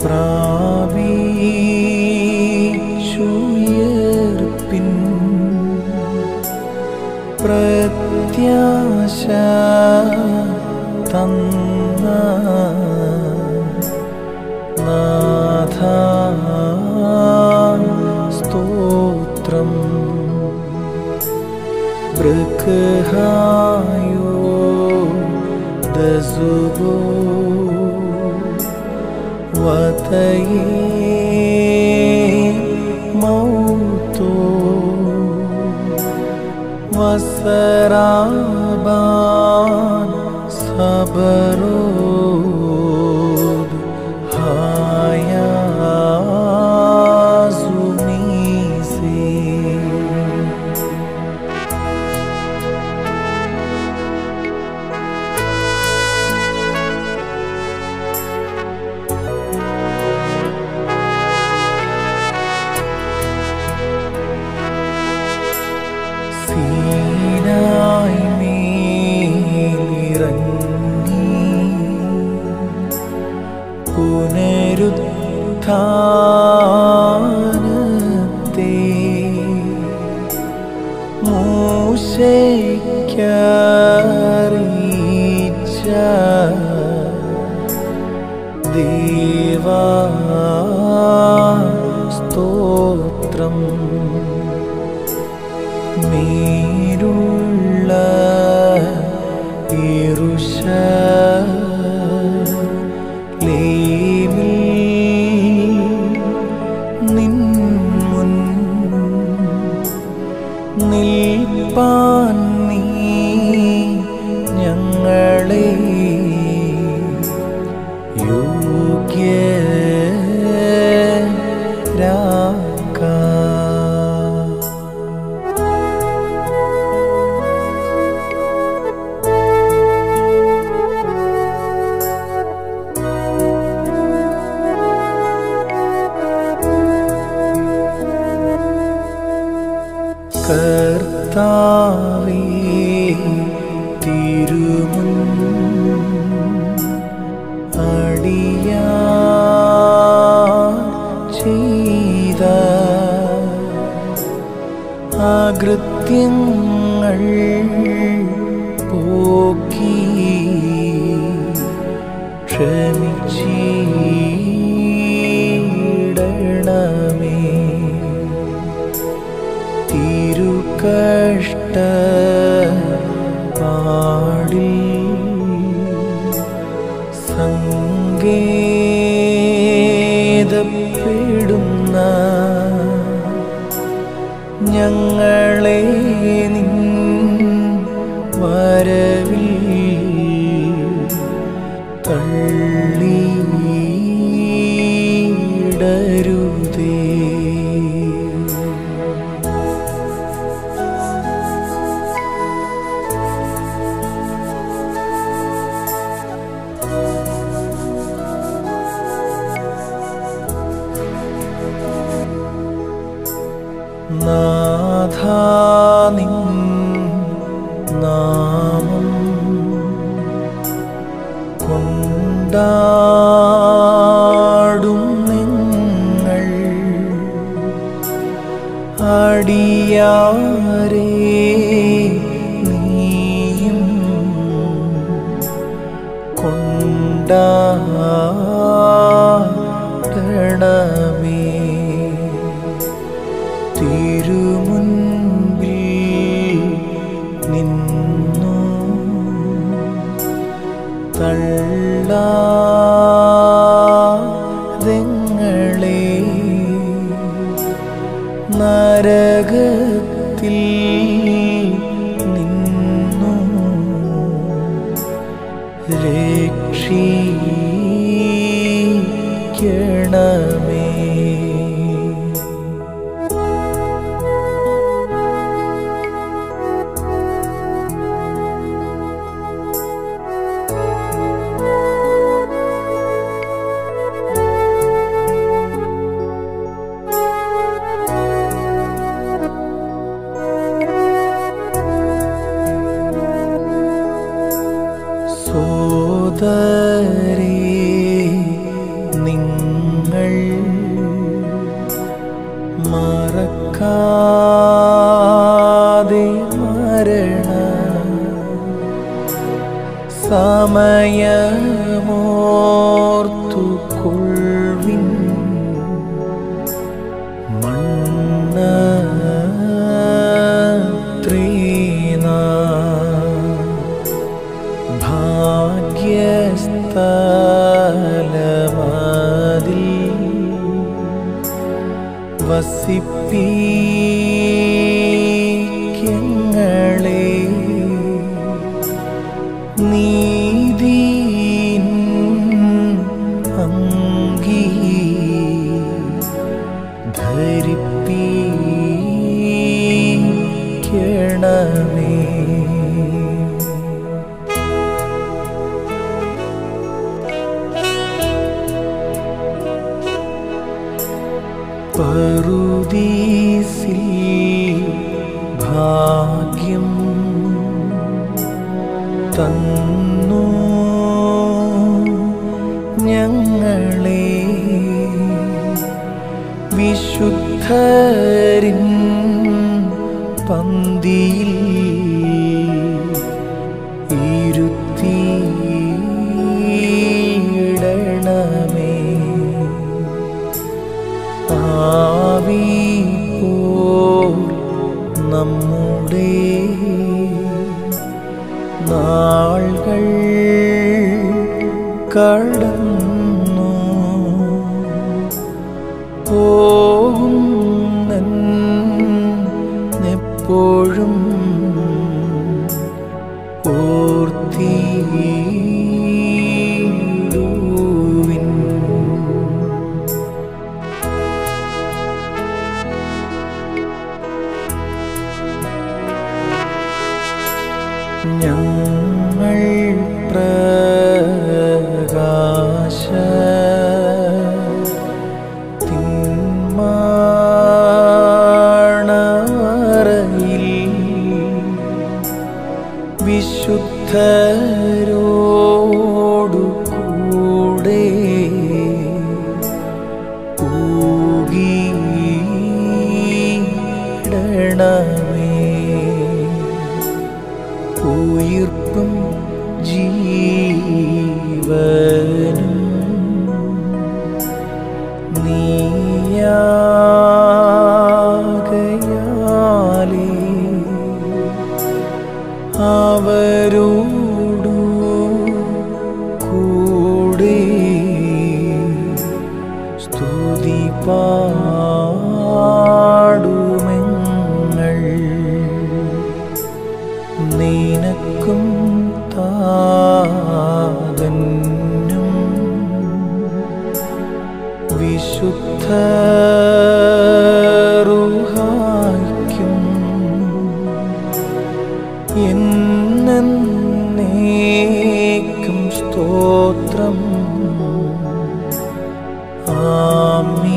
പ്രാപിച്ചുയർപ്പിൻ പ്രത്യാശ തന്ന നാഥ സ്തോത്രം ബൃഖായോ ദസുബോ വതയേ മൗതോ വസരാബാൻ സബരോദ് ഹായാസുമീസേ സീനായി മേലിറങ്ങി പുനരുത്ഥാനത്തെ മൂശയ്ക്കറിയിച്ച ദേവാ സ്തോത്രം നീരുള്ള ഇരുഷ നിൻമുൻ നിൽപ്പാൻ നീ ഞങ്ങളെ യോഗ്യരാക്ക കർത്താവേ തിരുമുൻ അടിയാ ചെയ്ത അകൃത്യങ്ങൾ പോക്കി ക്ഷമിച്ചിടണമേ തിരുകഷ്ട പാടിൽ സങ്കേതപ്പെടുന്ന ഞങ്ങളെ നിൻ വരവിൽ തള്ളിയിടരുതേ നാഥാനിൻ നാമം കൊണ്ടാടും നിങ്ങൾ അടിയാരേ നീയും കൊണ്ടാടണമേ തിരുമുൻപിൽ നിന്നു തള്ളാതെങ്ങളെ നരകത്തിൽ നിന്നു രക്ഷിക്കണമേ സോദരേ നിങ്ങൾ കൊൾവിൻ മണ്ണ ത്രീനാ ഭാഗ്യസ്ഥലമതിൽ വസിപ്പിക്കങ്ങളെ നീതിൻ അങ്കി ധരിപ്പിക്കണമേ പറുദീസിൽ ഭാഗ്യം തന്നു ഞങ്ങളെ വിശുദ്ധരിൻ പന്തിയിൽ ഇരുത്തിയിടണമേ ആവി പോൽ നമ്മുടെ നാൾകൾ കടന്നു പോകുന്നെപ്പോഴും ഓർത്തിടുവിൻ ഞങ്ങൾ പ്രകാശ തിന്മാണറയിൽ വിശുദ്ധരോടു കൂടെ കൂകിയിടണമേ ഉയിർപ്പും ജീവനും നീയാകയാലേ അവരോടു കൂടെ സ്തുതി പാടുമെങ്ങൾ നിനക്കും താതന്നും വിശുദ്ധറുഹായ്ക്കും എന്നേക്കും സ്തോത്രം ആമീൻ